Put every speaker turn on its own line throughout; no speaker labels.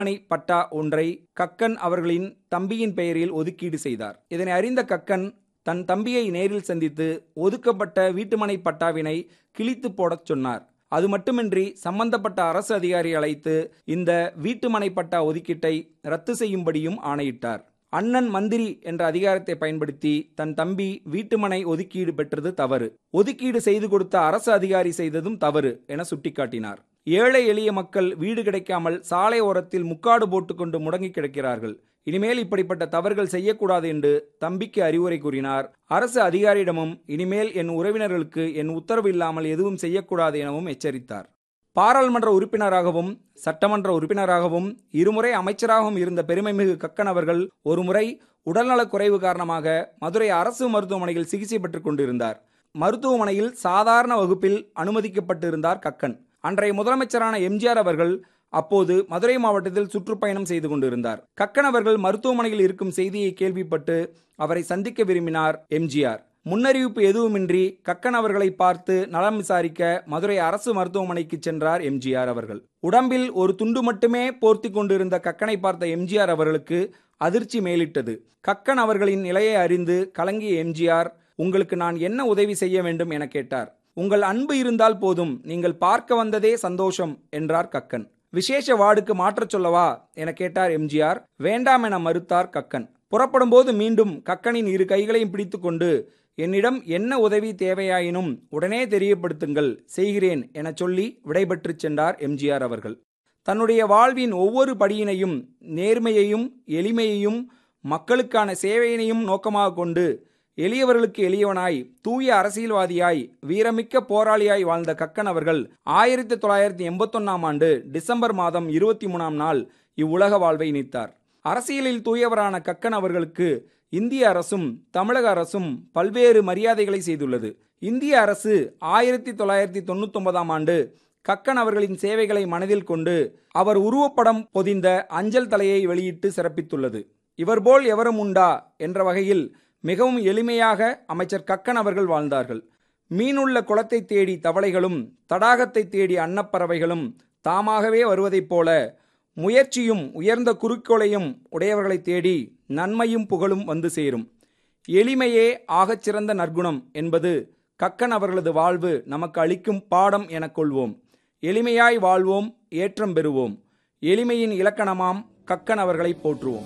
வீட்டுமனை பட்டா ஒன்றை கக்கன் அவர்களின் தம்பியின் பெயரில் ஒதுக்கீடு செய்தார் இதனை அறிந்த கக்கன் தன் தம்பியை நேரில் சந்தித்து ஒதுக்கப்பட்ட வீட்டுமனை பட்டாவினை கிழித்து போடச் சொன்னார் அது மட்டுமின்றி சம்பந்தப்பட்ட அரசு அதிகாரி அழைத்து இந்த வீட்டுமனை பட்டா ஒதுக்கீட்டை ரத்து செய்யும்படியும் ஆணையிட்டார் அண்ணன் மந்திரி என்ற அதிகாரத்தை பயன்படுத்தி தன் தம்பி வீட்டுமனை ஒதுக்கீடு பெற்றது தவறு ஒதுக்கீடு செய்து கொடுத்த அரசு அதிகாரி செய்ததும் தவறு என சுட்டிக்காட்டினார் ஏழை எளிய மக்கள் வீடு கிடைக்காமல் சாலை ஓரத்தில் முக்காடு போட்டுக்கொண்டு முடங்கி கிடக்கிறார்கள் இனிமேல் இப்படிப்பட்ட தவறுகள் செய்யக்கூடாது என்று தம்பிக்கு அறிவுரை கூறினார் அரசு அதிகாரியிடமும் இனிமேல் என் உறவினர்களுக்கு என் உத்தரவு இல்லாமல் எதுவும் செய்யக்கூடாது எனவும் எச்சரித்தார் பாராளுமன்ற உறுப்பினராகவும் சட்டமன்ற உறுப்பினராகவும் இருமுறை அமைச்சராகவும் இருந்த பெருமைமிகு கக்கன் அவர்கள் ஒருமுறை உடல்நலக் குறைவு காரணமாக மதுரை அரசு மருத்துவமனையில் சிகிச்சை பெற்றுக் கொண்டிருந்தார் மருத்துவமனையில் சாதாரண வகுப்பில் அனுமதிக்கப்பட்டிருந்தார் கக்கன் அன்றைய முதலமைச்சரான எம்ஜிஆர் அவர்கள் அப்போது மதுரை மாவட்டத்தில் சுற்றுப்பயணம் செய்து கொண்டிருந்தார் கக்கன் அவர்கள் மருத்துவமனையில் இருக்கும் செய்தியை கேள்விப்பட்டு அவரை சந்திக்க விரும்பினார் எம்ஜிஆர் முன்னறிவிப்பு எதுவுமின்றி கக்கன் அவர்களை பார்த்து நலம் விசாரிக்க மதுரை அரசு மருத்துவமனைக்கு சென்றார் எம்ஜிஆர் அவர்கள் உடம்பில் ஒரு துண்டு மட்டுமே போர்த்தி கொண்டிருந்த கக்கனை பார்த்த எம்ஜிஆர் அவர்களுக்கு அதிர்ச்சி மேலிட்டது கக்கன் அவர்களின் நிலையை அறிந்து கலங்கிய எம்ஜிஆர் உங்களுக்கு நான் என்ன உதவி செய்ய வேண்டும் என கேட்டார் உங்கள் அன்பு இருந்தால் போதும் நீங்கள் பார்க்க வந்ததே சந்தோஷம் என்றார் கக்கன் விசேஷ வார்டுக்கு மாற்றச் சொல்லவா என கேட்டார் எம்ஜிஆர் வேண்டாம் என மறுத்தார் கக்கன் புறப்படும் போது மீண்டும் கக்கனின் இரு கைகளையும் பிடித்துக்கொண்டு என்னிடம் என்ன உதவி தேவையாயினும் உடனே தெரியப்படுத்துங்கள் செய்கிறேன் என சொல்லி விடைபெற்றுச் சென்றார் எம்ஜிஆர் அவர்கள் தன்னுடைய வாழ்வின் ஒவ்வொரு படியினையும் நேர்மையையும் எளிமையையும் மக்களுக்கான சேவையினையும் நோக்கமாக கொண்டு எளியவர்களுக்கு எளியவனாய் தூய அரசியல்வாதியாய் வீரமிக்க போராளியாய் வாழ்ந்த கக்கன் அவர்கள் ஆயிரத்தி தொள்ளாயிரத்தி எண்பத்தொன்னாம் ஆண்டு டிசம்பர் மாதம் இருபத்தி மூணாம் நாள் இவ்வுலக வாழ்வை நீத்தார் அரசியலில் தூயவரான கக்கன் அவர்களுக்கு இந்திய அரசும் தமிழக அரசும் பல்வேறு மரியாதைகளை செய்துள்ளது இந்திய அரசு ஆயிரத்தி தொள்ளாயிரத்தி தொண்ணூத்தி ஒன்பதாம் ஆண்டு கக்கன் அவர்களின் சேவைகளை மனதில் கொண்டு அவர் உருவப்படம் பொதிந்த அஞ்சல் தலையை வெளியிட்டு சிறப்பித்துள்ளது இவர்போல் எவரும் உண்டா என்ற வகையில் மிகவும் எளிமையாக அமைச்சர் கக்கன் அவர்கள் வாழ்ந்தார்கள் மீனுள்ள குளத்தை தேடி தவளைகளும் தடாகத்தை தேடி அன்னப்பறவைகளும் தாமாகவே வருவதைப் போல முயற்சியும் உயர்ந்த குறிக்கோளையும் உடையவர்களை தேடி நன்மையும் புகழும் வந்து சேரும் எளிமையே ஆகச்சிறந்த நற்குணம் என்பது கக்கன் அவர்களது வாழ்வு நமக்கு அளிக்கும் பாடம் எனக் கொள்வோம் எளிமையாய் வாழ்வோம் ஏற்றம் பெறுவோம் எளிமையின் இலக்கணமாம் கக்கன் அவர்களை போற்றுவோம்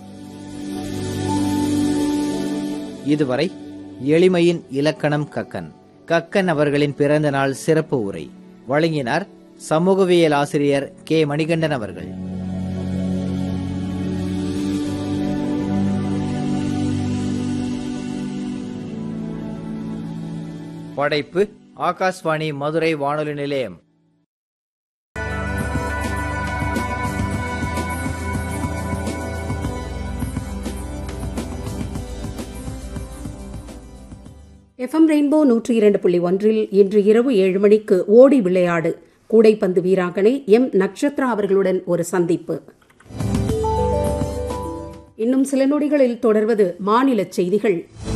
இதுவரை எளிமையின் இலக்கணம் கக்கன் கக்கன் அவர்களின் பிறந்த நாள் சிறப்பு உரை வழங்கினார் சமூகவியல் ஆசிரியர் கே மணிகண்டன் அவர்கள் படைப்பு ஆகாஷ்வாணி மதுரை வானொலி நிலையம்
எஃப்எம் ரெயின்போ நூற்றி இரண்டு புள்ளி ஒன்றில் இன்று இரவு ஏழு மணிக்கு ஓடி விளையாடு கூடைப்பந்து வீராங்கனை எம் நக்ஷத்ரா அவர்களுடன் ஒரு சந்திப்பு இன்னும் சில நொடிகளில் தொடர்வது மாநில செய்திகள்